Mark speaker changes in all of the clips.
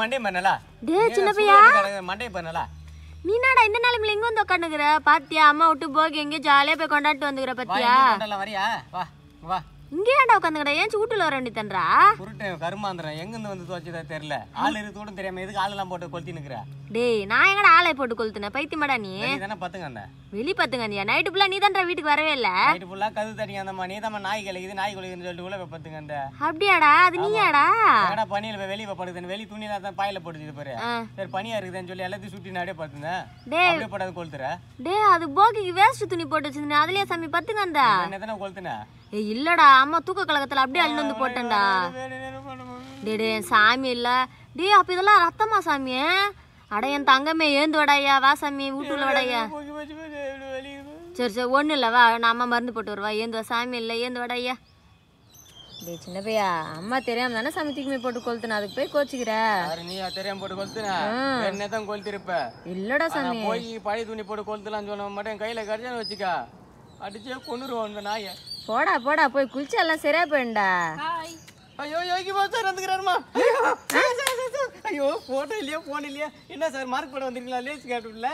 Speaker 1: Monday பண்ணலா
Speaker 2: டேய் சின்ன பையா
Speaker 1: மண்டே பண்ணலா
Speaker 2: நீ என்னடா இந்த நிலைமையில எங்க வந்து உட்காந்துக்கிற பாத்தியா அம்மா விட்டு போகி எங்கேயும் ஜாலியா போய் கொண்டாட்டு வந்துக்கிற
Speaker 1: வா
Speaker 2: பாத்தியா
Speaker 1: இங்கே கொண்டாடலாம் வரியா வா வா
Speaker 2: இங்கே ஏன்டா உட்காந்துக்கிற ஏன் வீட்டுல வர வேண்டியதன்றா
Speaker 1: குருட்டு கருமாந்திரம் எங்கிருந்து வந்து துவச்சதா தெரியல ஆள் இருக்கு கூட தெரியாம எதுக்கு ஆளெல்லாம் போட்டு கொளுத்தி நிக்கிற
Speaker 2: டேய் நான் எங்கடா ஆளை போட்டு கொளுத்துனேன் பைத்தியமாடா நீ
Speaker 1: நீ தானே பத்துங்க அந்த
Speaker 2: வெளி பத்துங்க நைட்டு ஃபுல்லா நீ வீட்டுக்கு வரவே இல்ல
Speaker 1: நைட்டு ஃபுல்லா கது தடிங்க அந்த நீ தான் நாய் கழிக்குது நாய் கழிக்குதுன்னு சொல்லிட்டு உள்ள போய் பத்துங்க அந்த
Speaker 2: அப்படியாடா அது நீயாடா
Speaker 1: எங்கடா பனியில போய் வெளியே போய் படுக்குது வெளி துணியில தான் பாயில போட்டுச்சு பாரு
Speaker 2: ஆ.
Speaker 1: சரி பனியா இருக்குதுன்னு சொல்லி எல்லாத்தையும் சுட்டி நாடே பத்துங்க
Speaker 2: டேய்.
Speaker 1: அப்படியே போடாது கொளுத்துற
Speaker 2: டேய் அது போகிக்கு வேஸ்ட் துணி போட்டு வச்சிருந்தேன் அதுலயே சாமி பத்துங்க அந்த
Speaker 1: என்ன தானே கொளுத்துன
Speaker 2: ஏய் இல்லடா அம்மா தூக்க கலக்கத்துல அப்படியே அள்ளி வந்து போட்டேன்டா டேய் டேய் சாமி இல்ல டேய் அப்ப இதெல்லாம் ரத்தமா சாமி அட என் தங்கமே ஏந்து வடாயா வா சாமி வீட்டுல வடாயா சரி சரி ஒண்ணும் இல்ல வா நான் அம்மா மருந்து போட்டு வருவா ஏந்து வா சாமி இல்ல ஏந்து வடாயா டேய் சின்ன பையா அம்மா தெரியாம தானே சாமி தூக்கி போட்டு கொளுத்துன அதுக்கு போய் கோச்சிக்கிற
Speaker 1: யாரு நீ தெரியாம போட்டு கொளுத்துன என்ன தான் கொளுத்திருப்ப
Speaker 2: இல்லடா
Speaker 1: ஆனா
Speaker 2: சாமி
Speaker 1: போய் பழைய துணி போட்டு கொளுத்தலாம்னு சொன்ன மட்டும் என் கையில கடிச்சான்னு வச்சுக்கா அடிச்சே கொண்டுருவோம் அந்த நாயை
Speaker 2: போடா போடா போய் குளிச்சு எல்லாம் சரியா போயிண்டா
Speaker 1: ஐயோ யோகி பாஸ் சார் வந்துக்கிறாருமா ஐயோ போட்டோ இல்லையா போன் இல்லையா என்ன சார் மார்க் போட வந்திருக்கீங்களா லேஸ் கேட்டுல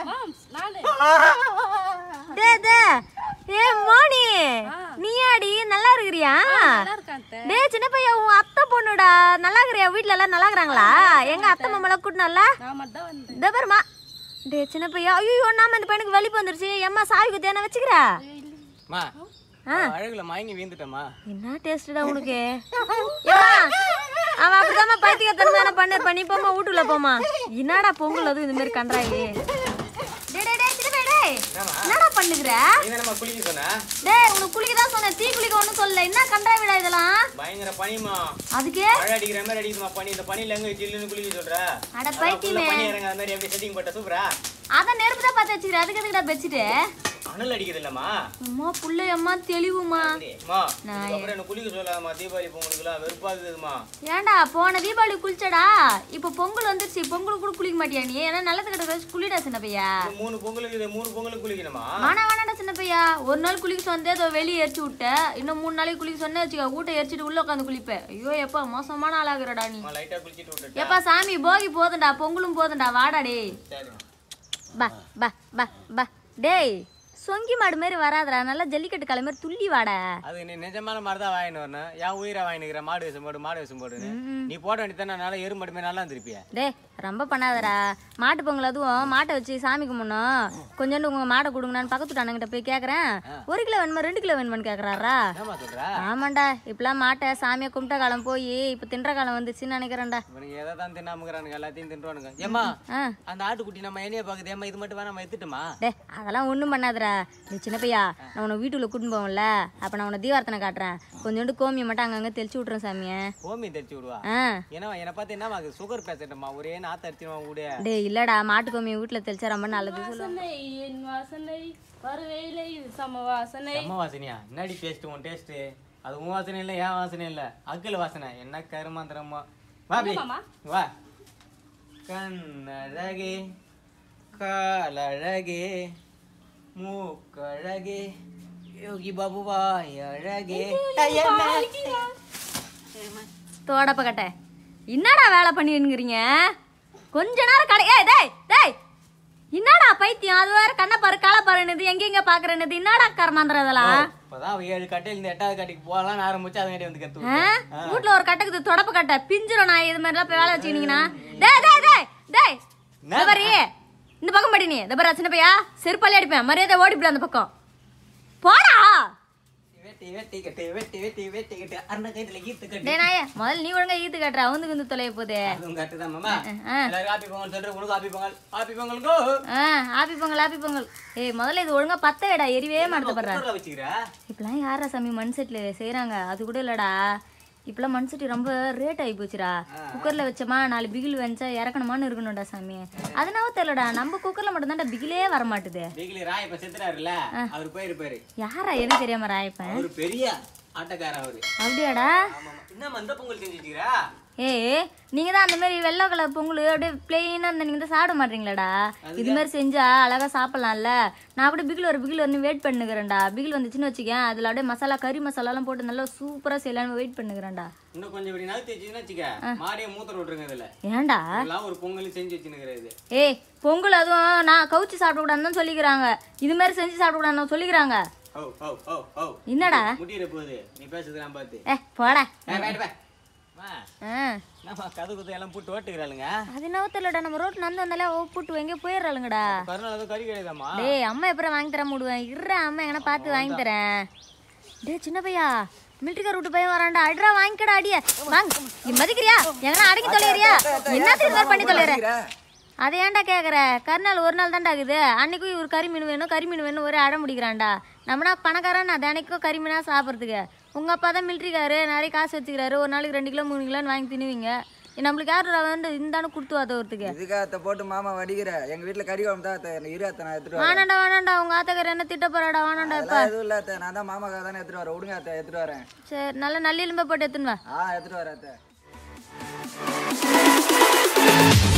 Speaker 2: டே டே ஏ மோனி நீயாடி நல்லா இருக்கிறியா டே சின்ன பையன் உன் அத்தை பொண்ணுடா நல்லா இருக்கிறியா வீட்ல எல்லாம் நல்லா இருக்கிறாங்களா எங்க அத்தை மாமெல்லாம் கூட்டினால இந்த பாருமா டே சின்ன பையா ஐயோ நாம இந்த பையனுக்கு வெளிப்பு வந்துருச்சு எம்மா சாவி குத்தி என்ன வச்சுக்கிற
Speaker 1: மா அழகுல மயங்கி வீந்துட்டேம்மா
Speaker 2: என்ன டேஸ்டடா உனக்கு ஏம்மா, அவன் அப்படிதாம்மா பைத்தியத்தனமான பண்ண பண்ணி போமா வீட்டுல போமா என்னடா பொங்கல் அதுவும் இந்த மாதிரி கன்றாயி டேய் டேய் டேய் சின்ன பையா, டேய் என்னடா பண்ணுகிற
Speaker 1: நீ தானே குளிக்க சொன்ன
Speaker 2: டேய் உனக்கு குளிக்க தான் சொன்னேன் தீ குளிக்க ஒன்றும் சொல்லல என்ன கண்டாய் விடா இதெல்லாம்
Speaker 1: பயங்கர பனிமா
Speaker 2: அதுக்கு
Speaker 1: மழை அடிக்கிற மாதிரி அடிக்குதுமா பனி இந்த பனியில எங்க ஜில்லுன்னு குளிக்க சொல்ற
Speaker 2: அட
Speaker 1: அதான்
Speaker 2: பைத்தியமே
Speaker 1: full ஆ பனி இறங்க அந்த மாதிரி எப்படி செட்டிங் போட்ட சூப்பரா
Speaker 2: அதான் நெருப்பு தான் பார்த்து வச்சுக்கிற அதுக்கு எதுக்குடா பெச்சிட்டு
Speaker 1: அனல் அடிக்குது இல்லம்மா
Speaker 2: அம்மா புள்ள அம்மா தெளிவுமா
Speaker 1: அம்மா அதுக்கப்புறம் என்ன குளிக்க சொல்லாமா தீபாவளி பொங்கலுக்குலாம் வெறுப்பாகுதுமா
Speaker 2: ஏன்டா போன தீபாவளி குளிச்சடா இப்போ பொங்கல் வந்துருச்சு பொங்கலுக்கு கூட குளிக்க மாட்டியா நீ ஏன்னா நல்லது கிட்ட வச்சு குளிடா சின்ன பையா
Speaker 1: இந்த மூணு பொங்கலுக்கு இது மூணு பொங்கலுக்கு குளிக்கணுமா
Speaker 2: வேணா வேணாடா சின்ன பையா ஒரு நாள் குளிக்க சொன்னதே அதோ வெளியே எரிச்சு விட்ட இன்னும் மூணு நாளைக்கு குளிக்க சொன்னே வச்சுக்கோ வீட்டை எரிச்சிட்டு உள்ள உட்காந்து குளிப்பேன் ஐயோ எப்பா மோசமான ஆளாகிறடா நீ
Speaker 1: அம்மா லைட்டா குளிச்சிட்டு விட்டுட்டேன்
Speaker 2: எப்பா சாமி போகி போதும்டா பொங்கலும் போதும்டா வாடா டேய்
Speaker 1: சரிம்மா
Speaker 2: பா பா பா பா டேய் சொங்கி மாடு மாதிரி வராதடா நல்லா ஜல்லிக்கட்டு காலை மாதிரி துள்ளி வாடா
Speaker 1: அது நீ நிஜமான மாதிரி தான் வாங்கிட்டு வரணும் என் உயிரை வாங்கினுக்கிற மாடு வேஷம் போடு மாடு வேஷம் போடுன்னு நீ போட வேண்டியதானே நல்லா எரு மாடு மாதிரி நல்லா இருந்திருப்பிய
Speaker 2: டேய் ரொம்ப பண்ணாதடா மாட்டு பொங்கல் அதுவும் மாட்டை வச்சு சாமி கும்பிடணும் கொஞ்சோண்டு உங்க மாடை கொடுங்கண்ணான்னு பக்கத்து அண்ணங்கிட்ட போய் கேட்குறேன் ஒரு கிலோ வேணுமா ரெண்டு கிலோ வேணுமான்னு கேட்குறாரா
Speaker 1: என்னம்மா சொல்ற
Speaker 2: ஆமாண்டா இப்பெல்லாம் மாட்டை சாமியை கும்பிட்ட காலம் போய் இப்போ தின்ற காலம் வந்துச்சுன்னு நினைக்கிறேன்டா
Speaker 1: இவனுங்க எதை தான் தின்னாமுக்கிறானுங்க எல்லாத்தையும் தின்றுவானுங்க ஏம்மா
Speaker 2: ஆ
Speaker 1: அந்த ஆட்டுக்குட்டி நம்ம என்னைய பாக்குது ஏம்மா இது மட்டும் வேணாம் எடுத்துட்டுமா
Speaker 2: டே அதெல்லாம் ஒன்றும் பண்ணாதடா நீ சின்ன பையா நான் உன்னை வீட்டுக்குள்ள கூட்டின்னு போவோம்ல அப்போ நான் உன்னை தீவார்த்தனை காட்டுறேன் கொஞ்சோண்டு கோமியை மட்டும் அங்கங்கே தெளிச்சு விட்றேன் சாமியை
Speaker 1: கோமி தெரிச்சு விடுவா
Speaker 2: ஆ
Speaker 1: ஏன்னா என்னை பார்த்து என்ன ஆகுது சுகர் பேசிட்டமா ஒரே நாத்த அடிச்சிருவான் கூட
Speaker 2: டேய் இல்லடா மாட்டு கோமியை வீட்டில் தெளிச்சா ரொம்ப நல்லது சொல்லுவாங்க
Speaker 3: வாசனை என் வாசனை வருவேலை சம வாசனை
Speaker 1: செம்ம வாசனையா என்னடி டேஸ்ட் உன் டேஸ்ட் அது உன் வாசனை இல்லை என் வாசனை இல்லை அக்கல் வாசனை என்ன கருமாந்திரமா வா அப்படி வா கண்ணழகே காலழகே மூக்கழகே யோகி பாபு வாய் அழகே
Speaker 2: தோடப்ப கட்ட என்னடா வேலை பண்ணிருங்கிறீங்க கொஞ்ச நேரம் கடை ஏய் டேய் டேய் என்னடா பைத்தியம் அது வேற கண்ணை பாரு களை பாருனது எங்கெங்க பாக்குறேன்னது என்னடா கர்மாந்திரம் இதெல்லாம்
Speaker 1: இப்பதான் அவ ஏழு கட்டையில இருந்து எட்டாவது கட்டைக்கு போகலாம்னு ஆரம்பிச்சு அதுங்காட்டி வந்து கத்து
Speaker 2: ஆ? வீட்ல ஒரு கட்டுக்கு தொடப்ப கட்ட பிஞ்சிரும் நான் இது மாதிரிலாம் போய் வேலை வச்சுக்கினீங்கன்னா டேய் டேய் டேய் டேய் இந்த பாரு இந்த பக்கம் படி நீ இந்த பாரு சின்ன பையா செருப்பாலே அடிப்பேன் மரியாதை ஓடிப்பிடு அந்த பக்கம் போடா
Speaker 1: வெட்டி வெட்டி கட்டு வெட்டி வெட்டி வெட்டி கட்டு அண்ணன் கைத்துல ஈத்து கட்டு
Speaker 2: டேய் நாயே முதல்ல நீ ஒழுங்கா ஈத்து கட்டுற அவந்து வந்து தொலைய போதே
Speaker 1: அதுவும் கட்டு தான் மாமா
Speaker 2: ஆ.
Speaker 1: எல்லாரும் ஆப்பி பொங்கல் சொல்றேன் உனக்கு ஆப்பி பொங்கல் ஆப்பி பொங்கல் கோ
Speaker 2: ஆ ஆப்பி பொங்கல் ஆப்பி பொங்கல் ஏய் முதல்ல இது ஒழுங்கா பத்த வேடா எரிவே மாட்டப்படுற
Speaker 1: குக்கர்ல வச்சுக்கிற
Speaker 2: இப்பெல்லாம் யாரா சாமி மண் செட்டில் செய்கிறாங்க அது கூட இல்லடா இப்பெல்லாம் மண் சட்டி ரொம்ப ரேட் ஆகி போச்சுடா குக்கரில் வச்சோமா நாலு பிகில் வச்சா இறக்கணுமான்னு இருக்கணும்டா சாமி அதனால தெரியலடா நம்ம குக்கரில் மட்டும்தான்டா பிகிலே வர மாட்டுது
Speaker 1: வீக்லி ராய் இப்ப செத்துறாருல்ல அவர் போயிருப்பாரு
Speaker 2: யாரா எதுவும் தெரியாம ராயப்பேன்
Speaker 1: அவரு பெரிய ஆட்டக்காரன் அவரு
Speaker 2: அப்படியாடா
Speaker 1: ஆமா என்ன இந்த பொங்கல் செஞ்சுட்டீரா
Speaker 2: ஏய் நீங்க தான் அந்த மாதிரி வெள்ளை கலர் பொங்கல் அப்படியே பிளெயினாக அந்த நீங்க தான் சாப்பிட மாட்டீங்களாடா இது மாதிரி செஞ்சா அழகா சாப்பிடலாம்ல நான் அப்படியே பிகில் ஒரு பிகில் வந்து வெயிட் பண்ணுகிறேன்டா பிகில் வந்துச்சுன்னு வச்சுக்கேன் அதில் அப்படியே மசாலா கறி மசாலாலாம் போட்டு நல்லா சூப்பராக செய்யலாம்னு வெயிட் பண்ணுகிறேன்டா
Speaker 1: இன்னும் கொஞ்சம் இப்படி நகர்த்தி வச்சுன்னா வச்சுக்க மாடியை மூத்தர் விட்டுருங்க இதுல
Speaker 2: ஏன்டா
Speaker 1: எல்லாம் ஒரு பொங்கல் செஞ்சு வச்சுனுங்கிறது
Speaker 2: ஏய் பொங்கல் அதுவும் நான் கவுச்சி சாப்பிடக்கூடாதுன்னு தான் சொல்லிக்கிறாங்க இது மாதிரி செஞ்சு சாப்பிடக்கூடாதுன்னு சொல்லிக்கிறாங்க
Speaker 1: ஓ ஓ ஓ ஓ
Speaker 2: என்னடா
Speaker 1: முடியிற போகுது நீ பேசுறதுலாம் பார்த்து
Speaker 2: ஏ போடா
Speaker 1: ஏய், வேட்டு பே. வா.
Speaker 2: ஆ
Speaker 1: என்னம்மா கது குத்து எல்லாம் போட்டு ஓட்டுக்கிறாளுங்க
Speaker 2: அது என்னவோ தெரியலடா நம்ம ரோட் நடந்து வந்தாலே ஓ போட்டு எங்கேயோ போயிடுறாளுங்கடா
Speaker 1: கருணால ஏதோ கறி கிடையாதாம்மா
Speaker 2: டேய் அம்மா எப்பறம் வாங்கி தர முடிவேன் இருடா அம்மா எங்கன்னா பார்த்து வாங்கி தரேன் டேய் சின்ன பையா மிலிட்டரிக்கார் விட்டு பையன் வரான்டா அடிடா வாங்கிக்கடா அடிய வாங்க நீ மதிக்கிறியா எங்கன்னா அடக்கி தொலைறியா என்னத்துக்கு இந்த மாதிரி பண்ணி தொலைற அதை ஏன்டா கேட்குற கருநாள் ஒரு நாள் தான்டா ஆகுது அன்னைக்கும் இவர் கறி மீன் வேணும் கறி மீன் வேணும் ஒரே அடம் முடிக்கிறான்டா நம்மனா பணக்காரன் நான் தினைக்கும் கறி மீனாக சாப்பிட்றதுக்கு உங்கள் அப்பா தான் மிலிட்ரிக்காரு நிறைய காசு வச்சுக்கிறாரு ஒரு நாளைக்கு ரெண்டு கிலோ மூணு கிலோன்னு வாங்கி தின்னுவீங்க நம்மளுக்கு யார் வந்து இந்தானு கொடுத்து வாதவரத்துக்கு
Speaker 4: இதுக்காக அத்தை போட்டு மாமா வடிக்கிற எங்க வீட்டுல கறி குழம்பு தான் அத்தை இரு அத்தை நான் எடுத்துட்டு வரேன்
Speaker 2: வேணாண்டா வேணாண்டா உங்க ஆத்தக்கார என்ன திட்ட போறாடா வேணாண்டா இப்ப
Speaker 4: அதெல்லாம் எதுவும் இல்ல அத்தை நான் தான் மாமாக்காக தானே எடுத்துட்டு வரேன் விடுங்க அத்தை எடுத்துட்டு வரேன்
Speaker 2: சரி நல்ல நல்ல எலும்பை போட்டு எடுத்துன்னு வா
Speaker 4: ஆ எடுத்துட்டு வரேன் அத்தை